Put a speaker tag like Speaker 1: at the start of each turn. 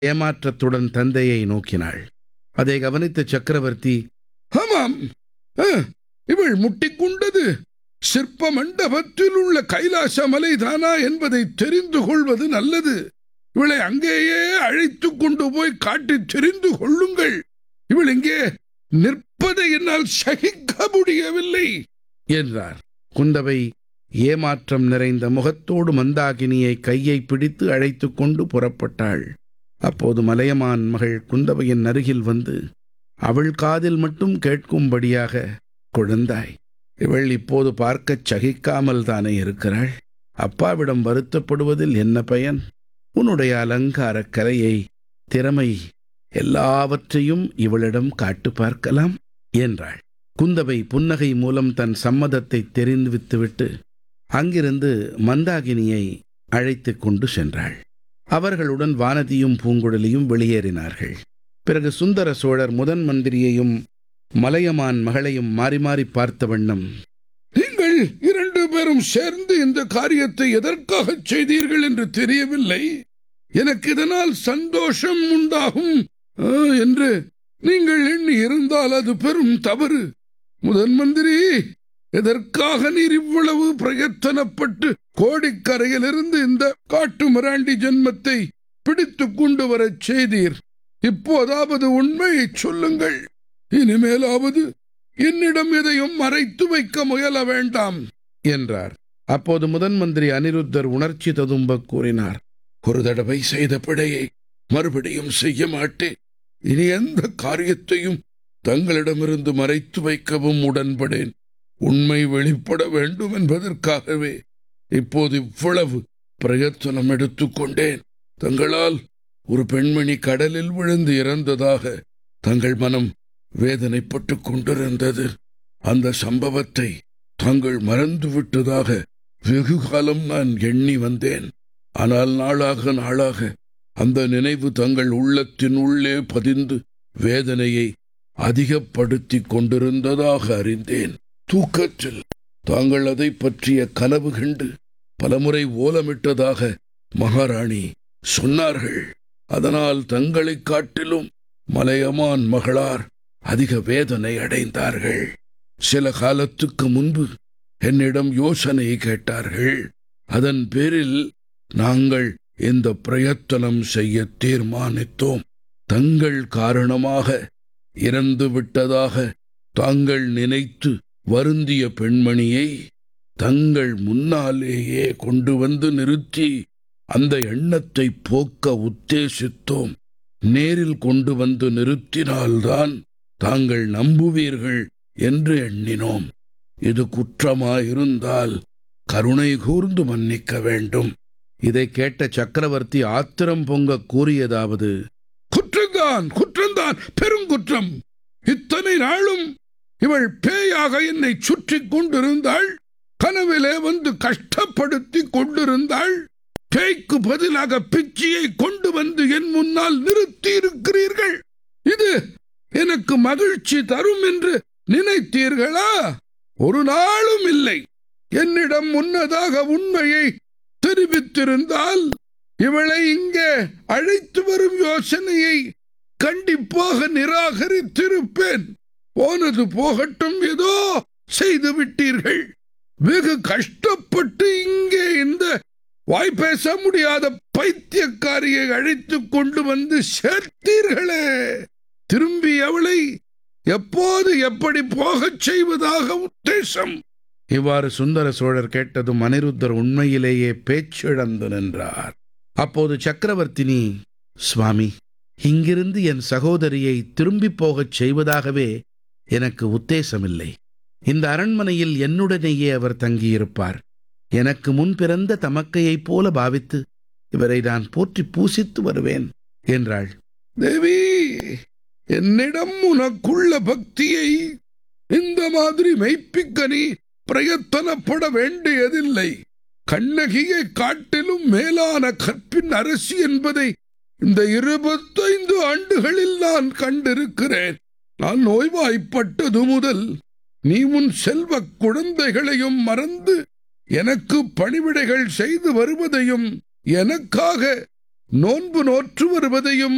Speaker 1: ஏமாற்றத்துடன் தந்தையை நோக்கினாள் அதை கவனித்த சக்கரவர்த்தி ஆமாம் ஆ, இவள் முட்டிக்கொண்டது சிற்ப மண்டபத்தில் உள்ள கைலாச மலைதானா என்பதை தெரிந்து கொள்வது நல்லது இவளை அங்கேயே அழைத்துக் கொண்டு போய் காட்டித் தெரிந்து கொள்ளுங்கள் இவள் இங்கே நிற்பதை என்னால் சகிக்க முடியவில்லை என்றார் குந்தவை ஏமாற்றம் நிறைந்த முகத்தோடு மந்தாகினியை கையை பிடித்து அழைத்துக் கொண்டு புறப்பட்டாள் அப்போது மலையமான் மகள் குந்தவையின் அருகில் வந்து அவள் காதில் மட்டும் கேட்கும்படியாக குழந்தாய் இவள் இப்போது பார்க்கச் சகிக்காமல் தானே இருக்கிறாள் அப்பாவிடம் வருத்தப்படுவதில் என்ன பயன் உன்னுடைய அலங்காரக் கலையை திறமை எல்லாவற்றையும் இவளிடம் காட்டு பார்க்கலாம் என்றாள் குந்தவை புன்னகை மூலம் தன் சம்மதத்தை தெரிவித்துவிட்டு அங்கிருந்து மந்தாகினியை அழைத்துக் கொண்டு சென்றாள் அவர்களுடன் வானதியும் பூங்குழலியும் வெளியேறினார்கள் பிறகு சுந்தர சோழர் முதன் மந்திரியையும் மலையமான் மகளையும் மாறி மாறி பார்த்த வண்ணம் நீங்கள் இரண்டு பேரும் சேர்ந்து இந்த காரியத்தை எதற்காக செய்தீர்கள் என்று தெரியவில்லை எனக்கு இதனால் சந்தோஷம் உண்டாகும் ஆ, என்று நீங்கள் எண்ணி இருந்தால் அது பெரும் தவறு முதன் மந்திரி எதற்காக நீர் இவ்வளவு பிரயத்தனப்பட்டு கோடிக்கரையிலிருந்து இந்த காட்டு மிராண்டி ஜென்மத்தை பிடித்துக் கொண்டு வரச் செய்தீர் இப்போதாவது உண்மையை சொல்லுங்கள் இனிமேலாவது என்னிடம் எதையும் மறைத்து வைக்க முயல வேண்டாம் என்றார் அப்போது முதன் மந்திரி அனிருத்தர் உணர்ச்சி ததும்ப கூறினார் ஒரு தடவை செய்த பிழையை மறுபடியும் செய்ய மாட்டேன் இனி எந்த காரியத்தையும் தங்களிடமிருந்து மறைத்து வைக்கவும் உடன்படேன் உண்மை வெளிப்பட வேண்டும் என்பதற்காகவே இப்போது இவ்வளவு பிரயத்தனம் எடுத்துக்கொண்டேன் தங்களால் ஒரு பெண்மணி கடலில் விழுந்து இறந்ததாக தங்கள் மனம் வேதனைப்பட்டுக் கொண்டிருந்தது அந்த சம்பவத்தை தாங்கள் மறந்துவிட்டதாக வெகு காலம் நான் எண்ணி வந்தேன் ஆனால் நாளாக நாளாக அந்த நினைவு தங்கள் உள்ளத்தின் உள்ளே பதிந்து வேதனையை அதிகப்படுத்திக் கொண்டிருந்ததாக அறிந்தேன் தூக்கத்தில் தாங்கள் அதை பற்றிய கனவு கண்டு பலமுறை ஓலமிட்டதாக மகாராணி சொன்னார்கள் அதனால் தங்களைக் காட்டிலும் மலையமான் மகளார் அதிக வேதனை அடைந்தார்கள் சில காலத்துக்கு முன்பு என்னிடம் யோசனை கேட்டார்கள் அதன் பேரில் நாங்கள் இந்த பிரயத்தனம் செய்ய தீர்மானித்தோம் தங்கள் காரணமாக இறந்து விட்டதாக தாங்கள் நினைத்து வருந்திய பெண்மணியை தங்கள் முன்னாலேயே கொண்டு வந்து நிறுத்தி அந்த எண்ணத்தை போக்க உத்தேசித்தோம் நேரில் கொண்டு வந்து நிறுத்தினால்தான் தாங்கள் நம்புவீர்கள் என்று எண்ணினோம் இது குற்றமாயிருந்தால் கருணை கூர்ந்து மன்னிக்க வேண்டும் இதை கேட்ட சக்கரவர்த்தி ஆத்திரம் பொங்க கூறியதாவது குற்றம்தான் குற்றம்தான் பெருங்குற்றம் இத்தனை நாளும் இவள் பேயாக என்னை சுற்றி கொண்டிருந்தாள் கனவிலே வந்து கஷ்டப்படுத்தி கொண்டிருந்தாள் பேய்க்கு பதிலாக பிச்சியை கொண்டு வந்து என் முன்னால் நிறுத்தி இருக்கிறீர்கள் இது எனக்கு மகிழ்ச்சி தரும் என்று நினைத்தீர்களா ஒரு நாளும் இல்லை என்னிடம் முன்னதாக உண்மையை தெரிவித்திருந்தால் இவளை இங்கே அழைத்து வரும் யோசனையை கண்டிப்பாக நிராகரித்திருப்பேன் போனது போகட்டும் ஏதோ செய்து விட்டீர்கள் வெகு கஷ்டப்பட்டு இங்கே இந்த வாய் பேச முடியாத பைத்தியக்காரியை அழைத்துக் கொண்டு வந்து சேர்த்தீர்களே திரும்பி அவளை எப்போது எப்படி போகச் செய்வதாக உத்தேசம் இவ்வாறு சுந்தர சோழர் கேட்டதும் அனிருத்தர் உண்மையிலேயே பேச்சிழந்து நின்றார் அப்போது சக்கரவர்த்தினி சுவாமி இங்கிருந்து என் சகோதரியை திரும்பிப் போகச் செய்வதாகவே எனக்கு உத்தேசமில்லை இந்த அரண்மனையில் என்னுடனேயே அவர் தங்கியிருப்பார் எனக்கு முன் பிறந்த தமக்கையைப் போல பாவித்து இவரை நான் போற்றி பூசித்து வருவேன் என்றாள் தேவி என்னிடம் உனக்குள்ள பக்தியை இந்த மாதிரி மெய்ப்பிக்க நீ பிரயத்தனப்பட வேண்டியதில்லை கண்ணகியை காட்டிலும் மேலான கற்பின் அரசி என்பதை இந்த இருபத்தைந்து ஆண்டுகளில் நான் கண்டிருக்கிறேன் நான் நோய்வாய்ப்பட்டது முதல் நீ உன் செல்வ குழந்தைகளையும் மறந்து எனக்கு பணிவிடைகள் செய்து வருவதையும் எனக்காக நோன்பு நோற்று வருவதையும்